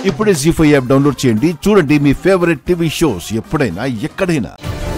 ఇప్పుడే G five app download చేయండి చూడండి మీ ఫేవరెట్ టీవీ షోస్ ఎప్పుడైనా ఎక్కడైనా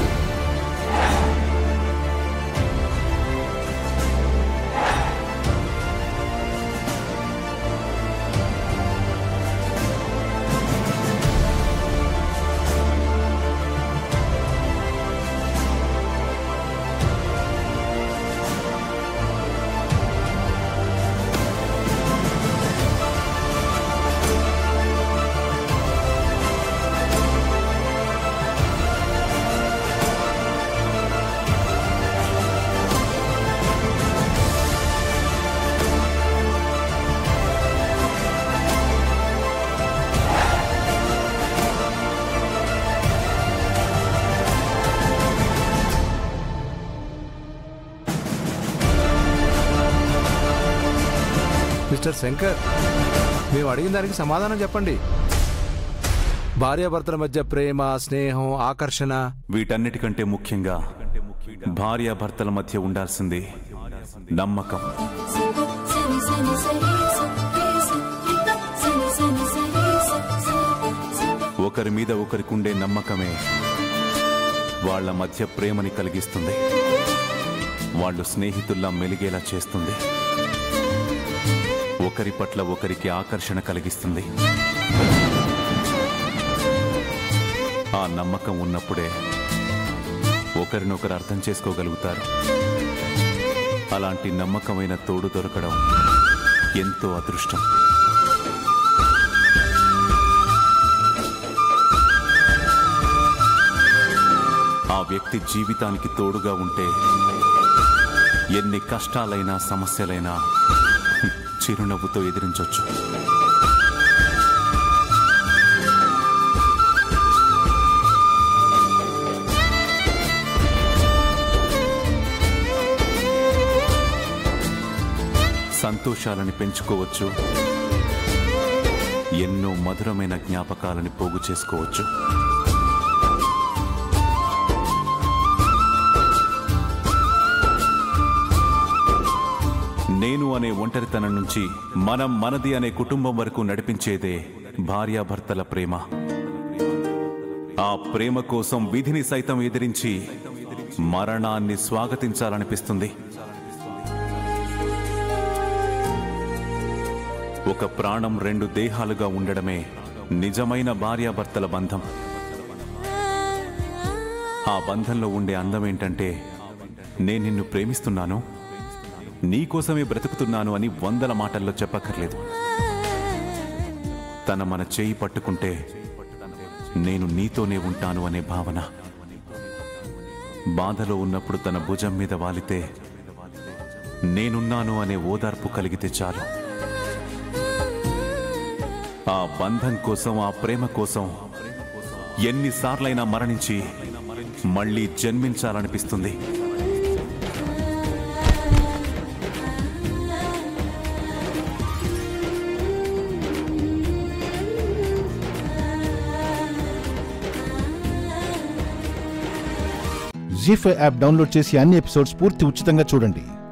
మిస్టర్ శంకర్ మేము అడిగిన దానికి సమాధానం చెప్పండి భార్యాభర్తల మధ్య ప్రేమ స్నేహం ఆకర్షణ వీటన్నిటికంటే ముఖ్యంగా భార్యాభర్తల మధ్య ఉండాల్సింది నమ్మకం సని సని సరి సని సని సరి సని ఒకరి మీద ఒకరికుండే నమ్మకమే వాళ్ళ మధ్య ప్రేమని కలిగిస్తుంది వాళ్ళు స్నేహితుల్లా మెలిగేలా చేస్తుంది ఒకరి పట్ల ఒకరికి ఆకర్షణ కలిగిస్తుంది ఆ నమ్మకం ఉన్నప్పుడే ఒకరినొకరు అర్థం చేసుకోగలుగుతారు అలాంటి నమ్మకమైన తోడు దొరకడం ఎంతో అదృష్టం ఆ వ్యక్తి జీవితానికి తోడుగా ఉంటే ఎన్ని కష్టాలైనా సమస్యలైనా హ్మ్, చిరునవ్వుతో ఎదిరించొచ్చు సంతోషాలని పెంచుకోవచ్చు ఎన్నో మధురమైన జ్ఞాపకాలని పోగు చేసుకోవచ్చు నేను అనే ఒంటరితనం నుంచి మనం మనది అనే కుటుంబం వరకు నడిపించేదే భార్యాభర్తల ప్రేమ ఆ ప్రేమ కోసం విధిని సైతం ఎదిరించి మరణాన్ని స్వాగతించాలనిపిస్తుంది ఒక ప్రాణం రెండు దేహాలుగా ఉండడమే నిజమైన భార్యాభర్తల బంధం ఆ బంధంలో ఉండే అందం ఏంటంటే నేను నిన్ను ప్రేమిస్తున్నాను నీకోసమే బ్రతుకుతున్నాను అని వందల మాటల్లో చెప్పక్కర్లేదు తన మన చేయి పట్టుకుంటే నేను నీతోనే ఉంటాను అనే భావన బాధలో ఉన్నప్పుడు తన భుజం మీద వాలితే నేనున్నాను అనే ఓదార్పు కలిగితే చాలు ఆ బంధం కోసం ఆ ప్రేమ కోసం ఎన్నిసార్లైనా మరణించి మళ్ళీ జన్మించాలనిపిస్తుంది జీ ఫైవ్ యాప్ డౌన్లోడ్ చేసి అన్ని ఎపిసోడ్స్ పూర్తి ఉచితంగా చూడండి